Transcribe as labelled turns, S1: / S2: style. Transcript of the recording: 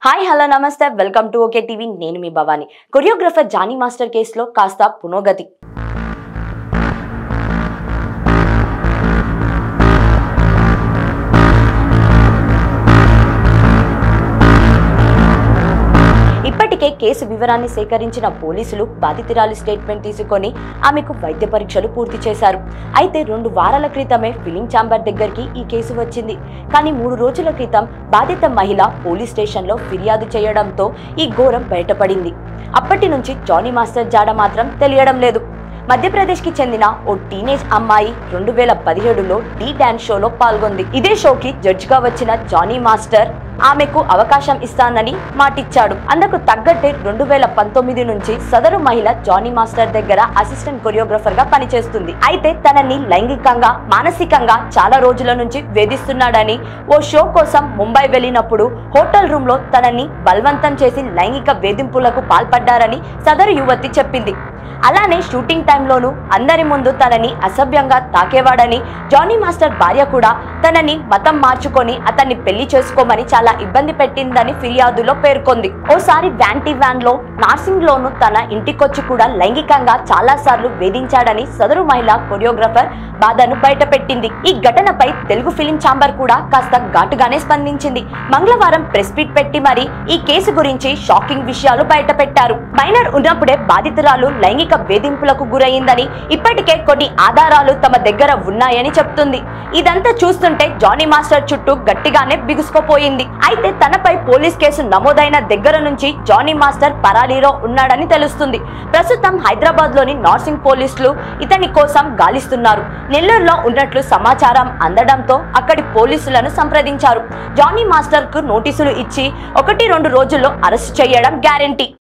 S1: hi hello నమస్తే welcome to okay TV నేను మీ భవాని కొరియోగ్రఫర్ జానీ మాస్టర్ కేసులో కాస్త పునోగతి ఇప్పటికే కేసు వివరాన్ని సేకరించిన పోలీసులు బాధితురాలి స్టేట్మెంట్ తీసుకొని ఆమెకు వైద్య పరీక్షలు పూర్తి చేశారు అయితే రెండు వారాల క్రితమే ఫిలిం ఛాంబర్ దగ్గరికి ఈ కేసు వచ్చింది కానీ మూడు రోజుల క్రితం బాధిత మహిళ పోలీస్ స్టేషన్లో ఫిర్యాదు చేయడంతో ఈ ఘోరం బయటపడింది అప్పటి నుంచి జానీ మాస్టర్ జాడ మాత్రం తెలియడం లేదు మధ్యప్రదేశ్కి చెందిన ఓ టీనేజ్ అమ్మాయి రెండు వేల పదిహేడులో డి డాన్స్ షోలో పాల్గొంది ఇదే షోకి జడ్జిగా వచ్చిన జానీ మాస్టర్ ఆమెకు అవకాశం ఇస్తానని మాటిచ్చాడు అందుకు తగ్గట్టే రెండు వేల పంతొమ్మిది నుంచి సదరు మహిళ జానీ మాస్టర్ దగ్గర అసిస్టెంట్ కొరియోగ్రఫర్ గా పనిచేస్తుంది అయితే తనని లైంగికంగా మానసికంగా చాలా రోజుల నుంచి వేధిస్తున్నాడని ఓ షో కోసం ముంబై వెళ్ళినప్పుడు హోటల్ రూమ్ లో తనని బలవంతం చేసి లైంగిక వేధింపులకు పాల్పడ్డారని సదరు యువతి చెప్పింది అలానే షూటింగ్ టైంలోనూ అందరి ముందు తనని అసభ్యంగా తాకేవాడని జానీ మాస్టర్ భార్య కూడా తనని మతం మార్చుకొని అతన్ని పెళ్లి చేసుకోమని చాలా ఇబ్బంది పెట్టిందని ఫిర్యాదులో పేర్కొంది ఓసారి వ్యాంటీ వ్యాన్ లో నార్సింగ్ లోను తన ఇంటికొచ్చి కూడా లైంగికంగా చాలా సార్లు వేధించాడని సదరు మహిళ కొరియోగ్రఫర్ బాధను బయటపెట్టింది ఈ ఘటనపై తెలుగు ఫిలిం ఛాంబర్ కూడా కాస్త ఘాటుగానే స్పందించింది మంగళవారం ప్రెస్ మీట్ పెట్టి మరి ఈ కేసు గురించి షాకింగ్ విషయాలు బయటపెట్టారు మైనర్ ఉన్నప్పుడే బాధితురాలు లైంగిక వేధింపులకు గురయ్యిందని ఇప్పటికే కొన్ని ఆధారాలు తమ దగ్గర ఉన్నాయని చెప్తుంది ఇదంతా చూస్తుంటే జానీ మాస్టర్ చుట్టూ గట్టిగానే బిగుసుకుపోయింది అయితే తనపై పోలీస్ కేసు నమోదైన దగ్గర నుంచి జానీ మాస్టర్ పరారీలో ఉన్నాడని తెలుస్తుంది ప్రస్తుతం హైదరాబాద్ లోని నార్సింగ్ పోలీసులు ఇతని కోసం గాలిస్తున్నారు నెల్లూరులో ఉన్నట్లు సమాచారం అందడంతో అక్కడి పోలీసులను సంప్రదించారు జానీ మాస్టర్ కు నోటీసులు ఇచ్చి ఒకటి రెండు రోజుల్లో అరెస్ట్ చేయడం గ్యారెంటీ